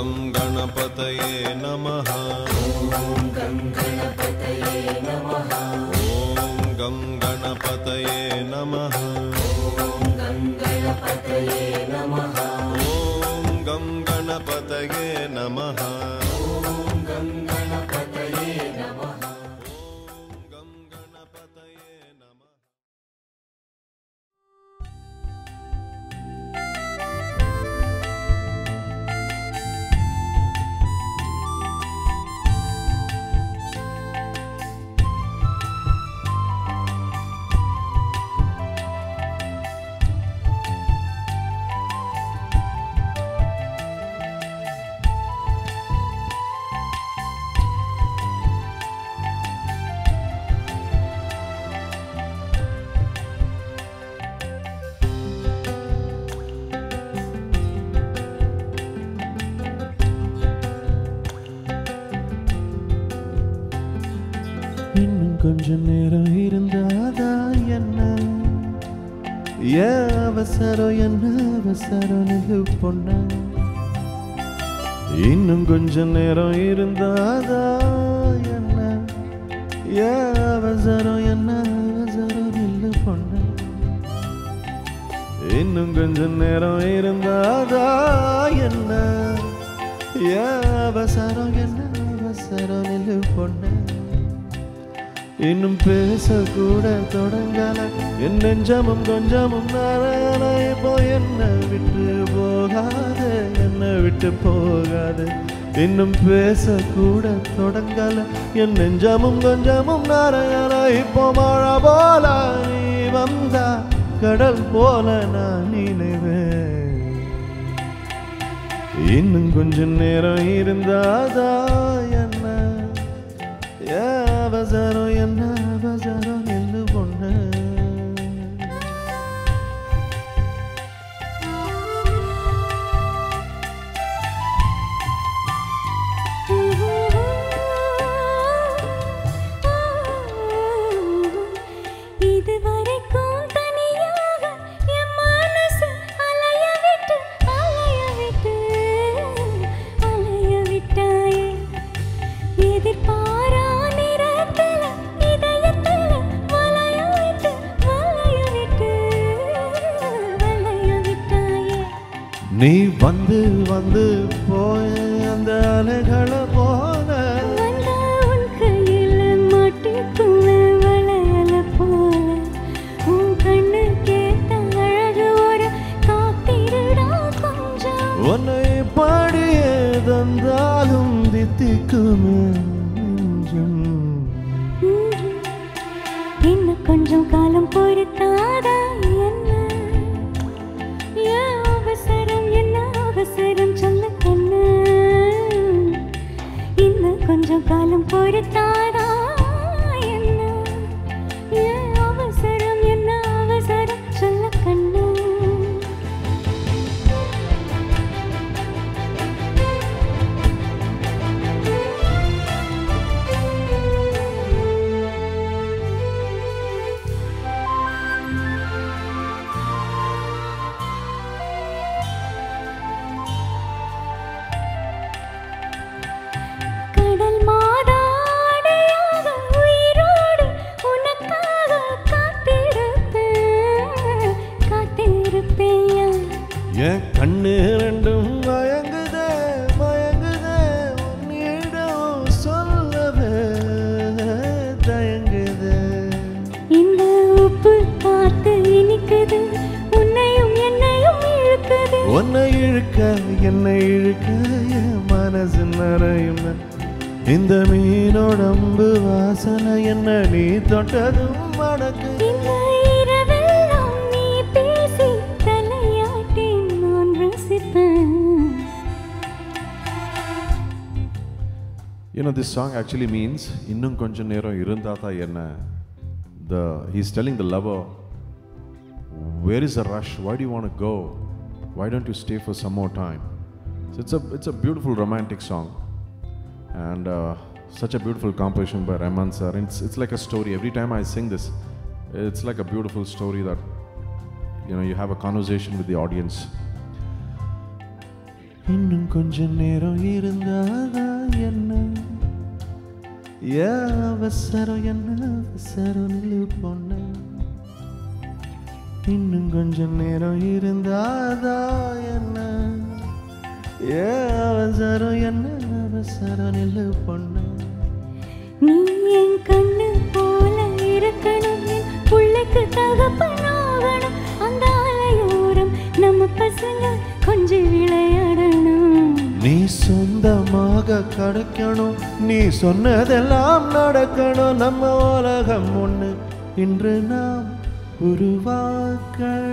गं गणपतये नमः ॐ गं गणपतये नमः ॐ गं गणपतये नमः ॐ गं गणपतये नमः ॐ गं गणपतये नमः ॐ गं गणपतये नमः ॐ गं गणपतये नमः இன்னும் கொஞ்ச நேரம் இருந்தாதா என்ன ஏன் அவசரம் என்ன அவசரம் நில்லு பொண்ண இன்னும் கொஞ்ச நேரம் இருந்தாதா என்ன ஏன் அவசரம் என்ன அவசரம் நில்லு பொண்ண இன்னும் கொஞ்ச நேரம் இருந்தாதா என்ன ஏன் அவசரம் என்ன அவசரம் நில்லு பொண்ண இன்னும் பேசக்கூட தொடங்கல என் நெஞ்சமும் கொஞ்சமும் நாராயண இப்போ என்ன விட்டு போகாது என்ன விட்டு போகாது இன்னும் பேசக்கூட தொடங்கல என் நெஞ்சமும் கொஞ்சமும் நாராயண இப்போ மழை போல நீ வந்தா கடல் போல நான் நினைவேன் இன்னும் கொஞ்ச நேரம் இருந்தாதா என்ன ஏன் அவசரம் என்ன அவசரம் நில்லு பொண்ணு இதுவரைக்கும் தனியாக என் மனசு அலைய விட்டு அலைய விட்டு அலைய விட்டாயே எதிர்பாரா நிறத்துல இதயத்துல வளைய விட்டு வளைய விட்டு வளைய விட்டாயே நீ வந்து வந்து போய் அந்த அலைகளை போன வந்தா உன் கையில மாட்டிக்குவ வளையல போல உன் கண்ணு கேட்ட அழகு ஒரு காத்திருடா கொஞ்சம் உன்னை பாடியே தந்தாலும் தித்திக்குமே நெஞ்சம். இன்னும் கொஞ்சம் காலம் பொறுத்தாதா என்ன ஏன் அவசரம் என்ன அவசரம் சொல்ல கண்ணு இன்னும் கொஞ்சம் காலம் பொறுத்தாதா என்ன ஏன் அவசரம் என்ன அவசரம் சொல்ல கண்ணு கடல் மாதாடையாக உயிரோடு உனக்காக காத்திருப்பேன் காத்திருப்பேன் என் கண்ணு ரெண்டும் மயங்குதே மயங்குதே உன்னிடம் சொல்லவே தயங்குதே இந்த உப்பு காத்து இனிக்குது உன்னையும் என்னையும் இழுக்குது உன்னை இழுக்க என்னை இழுக்க என் மனசு நிறையும் இந்த மீனோடம்பு வாசனை என்ன நீ தொட்டதும் மணக்கு இந்த இரவெல்லாம் நீ பேசி தலையாட்டி நான் ரசிப்பேன் You know, this song actually means இன்னும் கொஞ்ச நேரம் இருந்தாதா என்ன the he's telling the lover where is the rush why do you want to go why don't you stay for some more time so it's a it's a beautiful romantic song and uh, such a beautiful composition by Rahman sir it's it's like a story every time I sing this it's like a beautiful story that you know you have a conversation with the audience இன்னும் கொஞ்ச நேரம் இருந்தாதான் என்ன ஏன் அவசரம் என்ன அவசரம் நில்லு பொண்ணு இன்னும் கொஞ்ச நேரம் இருந்தாதான் என்ன ஏன் அவசரம் என்ன அவசரம் நில்லு பொண்ணு நீ என் கண்ணு போல இருக்கணும் என் புள்ளைக்கு தகப்பனாகணும் அந்த அலையோரம் நம்ம பசங்க கொஞ்சம் விளையாடணும் நீ சொந்தமாக கிடைக்கணும் நீ சொன்னதெல்லாம் நடக்கணும் நம்ம உலகம் ஒண்ணு இன்று நாம் உருவாக்கணும்